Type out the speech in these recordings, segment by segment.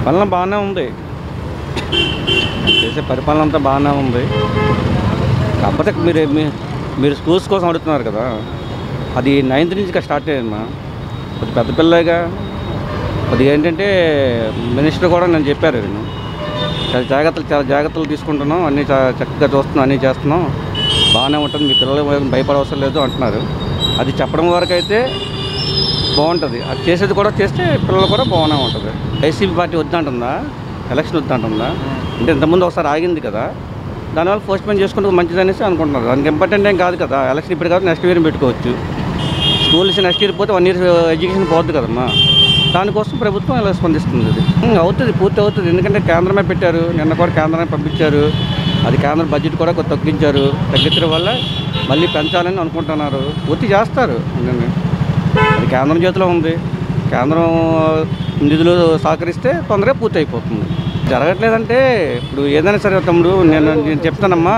పరిపాలన బాగానే ఉంది చేసే పరిపాలన అంతా బాగానే ఉంది కాకపోతే మీరు మీ- మీరు స్కూల్స్ కోసం అడుగుతున్నారు కదా అది నైన్త్ నుంచి ఇక స్టార్ట్ అయ్యిందమ్మా కొద్ది పెద్ద పిల్లగా కొద్దిగా ఏంటంటే మినిస్టర్ కూడా నేను చెప్పారు నేను చాలా జాగ్రత్తలు చాలా జాగ్రత్తలు తీసుకుంటున్నాం అన్నీ చా- చక్కగా చూస్తున్నాం అన్నీ చేస్తున్నాం బాగానే ఉంటుంది మీ పిల్లలు భయపడవసరం లేదు అంటున్నారు అది చెప్పడం వరకు అయితే బాగుంటుంది అది చేసేది కూడా చేస్తే పిల్లలు కూడా బాగానే ఉంటుంది వైసీపీ పార్టీ వద్దంటుందా ఎలక్షన్ వద్దంటుందా అంటే ఇంతకుముందు ఒకసారి ఆగింది కదా దానివల్ల పోస్ట్ పోన్ చేసుకుంటే మంచిది అనేసి అనుకుంటున్నారు దానికి ఇంపార్టెంట్ ఏం కాదు కదా ఎలక్షన్ ఇప్పుడు కాదు నెక్స్ట్ ఇయర్ పెట్టుకోవచ్చు స్కూల్స్ నెక్స్ట్ ఇయర్ పోతే వన్ ఇయర్ ఎడ్యుకేషన్ పోద్ది కదమ్మా దానికోసం ప్రభుత్వం ఇలా స్పందిస్తుంది ఇది ఉం, అవుతుంది పూర్తి అవుతుంది ఎందుకంటే కేంద్రమే పెట్టారు నిన్న కూడా కేంద్రమే పంపించారు అది కేంద్ర బడ్జెట్ కూడా కొంత తగ్గించారు తగ్గించడం వల్ల మళ్ళీ పెంచాలని అనుకుంటున్నారు పూర్తి చేస్తారు అందుకని అది కేంద్రం చేతిలో ఉంది కేంద్రం నిధులు సహకరిస్తే తొందరగా పూర్తి అయిపోతుంది జరగట్లేదంటే ఇప్పుడు ఏదైనా సరే తమ్ముడు నేను నేను చెప్తానమ్మా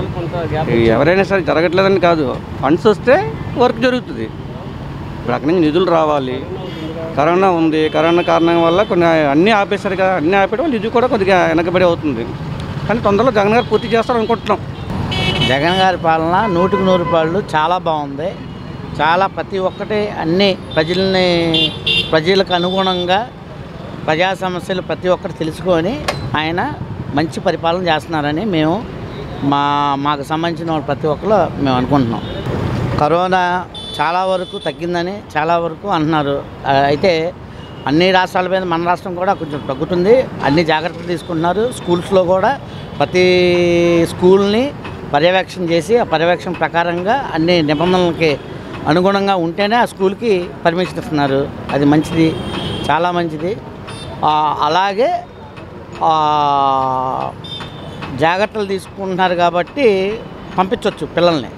ఎవరైనా సరే జరగట్లేదని కాదు ఫండ్స్ వస్తే వర్క్ జరుగుతుంది ఇప్పుడు అక్కడి నుంచి నిధులు రావాలి కరోనా ఉంది కరోనా కారణం వల్ల కొన్ని అన్నీ ఆపేశారు కదా అన్నీ ఆపేయడం వల్ల ఇది కూడా కొద్దిగా వెనకబడి అవుతుంది కానీ తొందరలో జగన్ గారు పూర్తి చేస్తారు అనుకుంటున్నాం జగన్ గారి పాలన నూటికి నూరు పాళ్ళు చాలా బాగుంది చాలా ప్రతి ఒక్కటి అన్ని ప్రజల్ని ప్రజలకు అనుగుణంగా ప్రజా సమస్యలు ప్రతి ఒక్కటి తెలుసుకొని ఆయన మంచి పరిపాలన చేస్తున్నారని మేము మా మాకు సంబంధించిన వాళ్ళు ప్రతి ఒక్కరు మేము అనుకుంటున్నాం కరోనా చాలా వరకు తగ్గిందని చాలా వరకు అంటున్నారు ఆ, అయితే అన్ని రాష్ట్రాల మీద మన రాష్ట్రం కూడా కొంచెం తగ్గుతుంది అన్ని జాగ్రత్తలు తీసుకుంటున్నారు స్కూల్స్లో కూడా ప్రతి స్కూల్ని పర్యవేక్షణ చేసి ఆ పర్యవేక్షణ ప్రకారంగా అన్ని నిబంధనలకి అనుగుణంగా ఉంటేనే ఆ స్కూల్కి పర్మిషన్ ఇస్తున్నారు అది మంచిది చాలా మంచిది ఆ, అలాగే ఆ, జాగ్రత్తలు తీసుకుంటున్నారు కాబట్టి పంపించవచ్చు పిల్లల్ని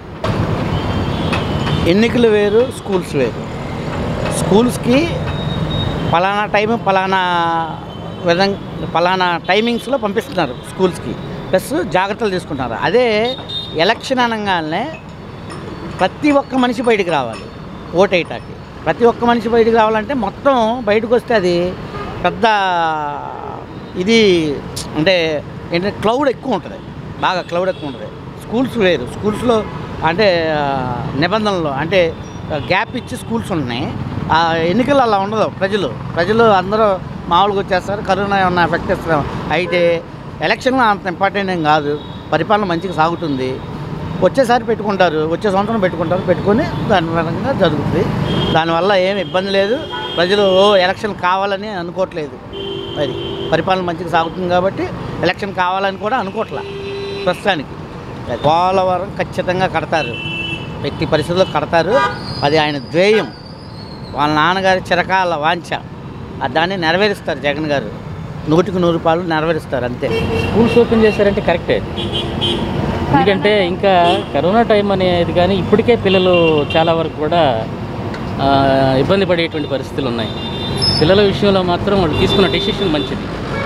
ఎన్నికలు వేరు స్కూల్స్ వేరు స్కూల్స్కి పలానా టైం పలానా విధంగా పలానా టైమింగ్స్లో పంపిస్తున్నారు స్కూల్స్కి ప్లస్ జాగ్రత్తలు తీసుకుంటున్నారు అదే ఎలక్షన్ అనగానే ప్రతి ఒక్క మనిషి బయటికి రావాలి ఓటేయటానికి ప్రతి ఒక్క మనిషి బయటికి రావాలంటే మొత్తం బయటకు వస్తే అది పెద్ద ఇది అంటే ఏంటంటే క్లౌడ్ ఎక్కువ ఉంటుంది బాగా క్లౌడ్ ఎక్కువ ఉంటుంది స్కూల్స్ వేరు స్కూల్స్లో అంటే ఆ, నిబంధనలు అంటే గ్యాప్ ఇచ్చి స్కూల్స్ ఉన్నాయి ఆ ఎన్నికలు అలా ఉండదు ప్రజలు ప్రజలు అందరూ మామూలుగా వచ్చేస్తారు కరోనా ఏమన్నా ఎఫెక్ట్ ఇస్తాం అయితే ఎలక్షన్లో అంత ఇంపార్టెంట్ ఏం కాదు పరిపాలన మంచిగా సాగుతుంది వచ్చేసారి పెట్టుకుంటారు వచ్చే సంవత్సరం పెట్టుకుంటారు పెట్టుకొని దాని విధంగా జరుగుతుంది దానివల్ల ఏం ఇబ్బంది లేదు ప్రజలు ఓ ఎలక్షన్ కావాలని అనుకోవట్లేదు అది పరిపాలన మంచిగా సాగుతుంది కాబట్టి ఎలక్షన్ కావాలని కూడా అనుకోవట్లా ప్రస్తుతానికి పోలవరం ఖచ్చితంగా కడతారు వ్యక్తి పరిస్థితుల్లో కడతారు అది ఆయన ధ్యేయం వాళ్ళ నాన్నగారి చిరకాల వాంఛ ఆ దాన్ని నెరవేరుస్తారు జగన్ గారు నూటికి నూరు రూపాయలు నెరవేరుస్తారు అంతే స్కూల్స్ ఓపెన్ చేశారంటే కరెక్టే అది ఎందుకంటే ఇంకా కరోనా టైం అనేది కానీ ఇప్పటికే పిల్లలు చాలా వరకు కూడా ఆ, ఇబ్బంది పడేటువంటి పరిస్థితులు ఉన్నాయి పిల్లల విషయంలో మాత్రం వాళ్ళు తీసుకున్న డెసిషన్ మంచిది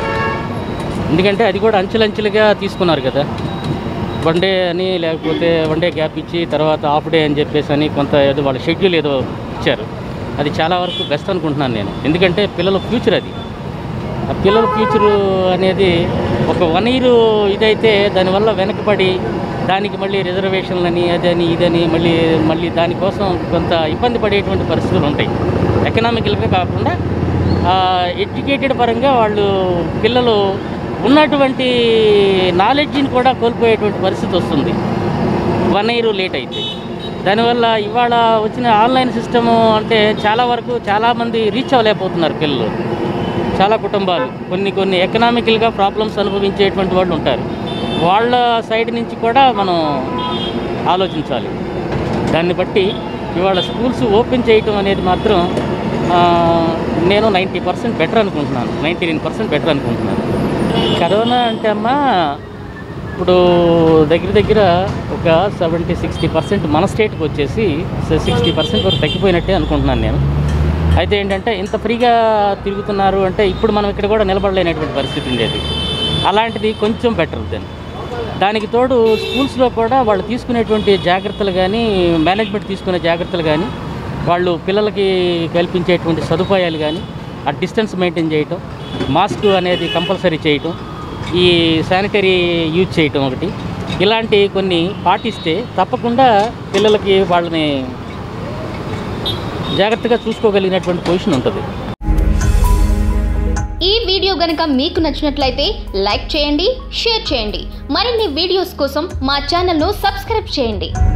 ఎందుకంటే అది కూడా అంచెలంచెలుగా తీసుకున్నారు కదా వన్ డే అని లేకపోతే వన్ డే గ్యాప్ ఇచ్చి తర్వాత హాఫ్ డే అని చెప్పేసి అని కొంత ఏదో వాళ్ళ షెడ్యూల్ ఏదో ఇచ్చారు అది చాలా వరకు బెస్ట్ అనుకుంటున్నాను నేను ఎందుకంటే పిల్లల ఫ్యూచర్ అది ఆ పిల్లల ఫ్యూచర్ అనేది ఒక వన్ ఇయర్ ఇదైతే దానివల్ల వెనకబడి దానికి మళ్ళీ రిజర్వేషన్లని అదని ఇదని మళ్ళీ మళ్ళీ దానికోసం కొంత ఇబ్బంది పడేటువంటి పరిస్థితులు ఉంటాయి ఎకనామికల్గా కాకుండా ఎడ్యుకేటెడ్ పరంగా వాళ్ళు పిల్లలు ఉన్నటువంటి నాలెడ్జ్ని కూడా కోల్పోయేటువంటి పరిస్థితి వస్తుంది వన్ ఇయర్ లేట్ అయితే దానివల్ల ఇవాళ వచ్చిన ఆన్లైన్ సిస్టము అంటే చాలా వరకు చాలామంది రీచ్ అవ్వలేకపోతున్నారు పిల్లలు చాలా కుటుంబాలు కొన్ని కొన్ని ఎకనామికల్గా ప్రాబ్లమ్స్ అనుభవించేటువంటి వాళ్ళు ఉంటారు వాళ్ళ సైడ్ నుంచి కూడా మనం ఆలోచించాలి దాన్ని బట్టి ఇవాళ స్కూల్స్ ఓపెన్ చేయటం అనేది మాత్రం ఆ, నేను నైంటీ పర్సెంట్ బెటర్ అనుకుంటున్నాను నైంటీ నైన్ పర్సెంట్ బెటర్ అనుకుంటున్నాను కరోనా అంటే అమ్మా ఇప్పుడు దగ్గర దగ్గర ఒక సెవెంటీ సిక్స్టీ పర్సెంట్ మన స్టేట్కి వచ్చేసి సిక్స్టీ పర్సెంట్ వరకు తగ్గిపోయినట్టే అనుకుంటున్నాను నేను అయితే ఏంటంటే ఇంత ఫ్రీగా తిరుగుతున్నారు అంటే ఇప్పుడు మనం ఇక్కడ కూడా నిలబడలేనటువంటి పరిస్థితి ఉండేది అలాంటిది కొంచెం బెటర్ దెన్ దానికి తోడు స్కూల్స్లో కూడా వాళ్ళు తీసుకునేటువంటి జాగ్రత్తలు కానీ మేనేజ్మెంట్ తీసుకునే జాగ్రత్తలు కానీ వాళ్ళు పిల్లలకి కల్పించేటువంటి సదుపాయాలు కానీ ఆ డిస్టెన్స్ మెయింటైన్ చేయటం మాస్క్ అనేది కంపల్సరీ చేయటం ఈ శానిటరీ యూజ్ చేయటం ఒకటి ఇలాంటి కొన్ని పాటిస్తే తప్పకుండా పిల్లలకి వాళ్ళని జాగ్రత్తగా చూసుకోగలిగినటువంటి పొజిషన్ ఉంటుంది ఈ వీడియో గనుక మీకు నచ్చినట్లయితే లైక్ చేయండి షేర్ చేయండి మరిన్ని వీడియోస్ కోసం మా ఛానల్ను సబ్స్క్రైబ్ చేయండి